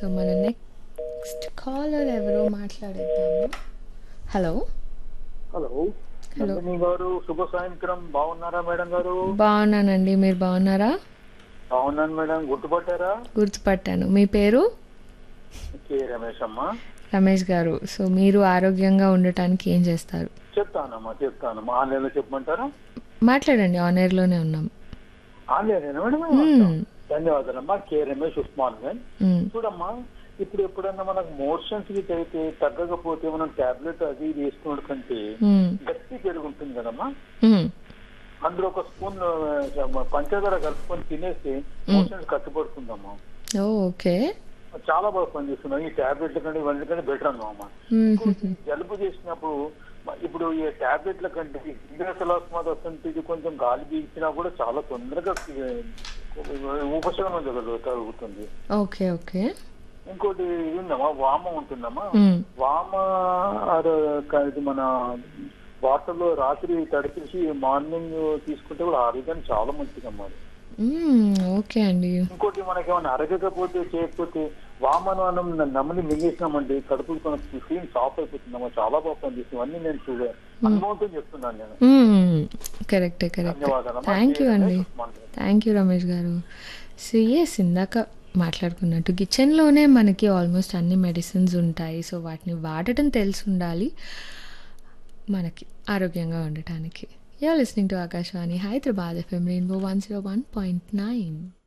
So మన next caller ఎవరో మాట్లాడేద్దాము hello hello hello. Nandini garu శుభ సాయంత్రం బాగున్నారా మేడం గారు బాగున్నానండి మీరు బాగున్నారా బాగున్నాను మేడం గుర్తుపట్టారా గుర్తుపట్టాను మీ పేరు కే రమేష్ అమ్మ రమేష్ గారు సో మీరు ఆరోగ్యంగా ఉండటానికి ఏం చేస్తారు చెప్తానమ్మా చెప్తానమ్మా ఆన్లైన్ లో చెప్పమంటారా మాట్లాడండి ఆన్ ఎయిర్లోనే ఉన్నాం ఆన్లైన్ మేడం మ్మ్. ధన్యవాదాలమ్మా కే రమేష్ ఉస్మాన్ ఖాన్ మ్మ్. చూడమ్మా ఇప్పుడు ఎప్పుడన్నా మనకు మోషన్స్ కి అయితే తగ్గకపోతే మనం టాబ్లెట్ అది ఇది వేసుకున్న కంటే మ్మ్. గట్టి పెరుగుంటుంది కదమ్మా మ్మ్. అందులో ఒక స్పూన్ ఆ, పంచదార కలుపుకొని తినేస్తే మోషన్స్ కట్టుబడుతుందమ్మా ఓ ఓకే చాలా బాగా పనిచేస్తున్నాయి ఈ టాబ్లెట్ల కంటే ఇవన్నీ కంటే బెటర్ అన్నమా మ్మ్. జలుబు చేసినప్పుడు మ- ఇప్పుడు ఈ టాబ్లెట్ల కంటే ఇంద్రసలాస్మాత్ వస్తుంటే ఇది కొంచెం గాలి పీల్చినా కూడా చాలా తొందరగా ఈ- ఉపశమనం జరగదు కలుగుతుంది ఓకే ఓకే ఇంకోటి ఇది ఉందమ్మా వామ ఉంటుందమ్మా మ్మ్. వామ ఆర్ క- ఇది మన వాటర్ లో రాత్రి తడిపేసి మార్నింగ్ తీసుకుంటే కూడా ఆరోగ్యానికి చాలా మంచిదమ్మా అది. మ్మ్. ఓకే అండి ఇంకోటి మనకి ఏమైనా అరగకపోతే చేయకపోతే వామను అన్నం నమ్మని మింగేసినామండి కడుపు క్లీన్ సాఫ్ అయిపోతుందమ్మా చాలా బాగా పనిచేస్తుంది అన్ని నేను చూడ అనుభవంతో చెప్తున్నాను నేను మ్మ్. కరెక్టే కరెక్టే ధన్యవాదాలమ్మా. థ్యాంక్ యూ అండి ఉస్మాన్ గారు. థ్యాంక్ యూ రమేష్ గారు సో ఎస్ ఇందాక మాట్లాడుకున్నట్టు కిచెన్లోనే మనకి ఆల్మోస్ట్ అన్ని మెడిసిన్స్ ఉంటాయి సో వాటిని వాడటం తెలిసి ఉండాలి మనకి ఆరోగ్యంగా ఉండటానికి you listening to Akashvani Hyderabad FM rainbow one zero one point nine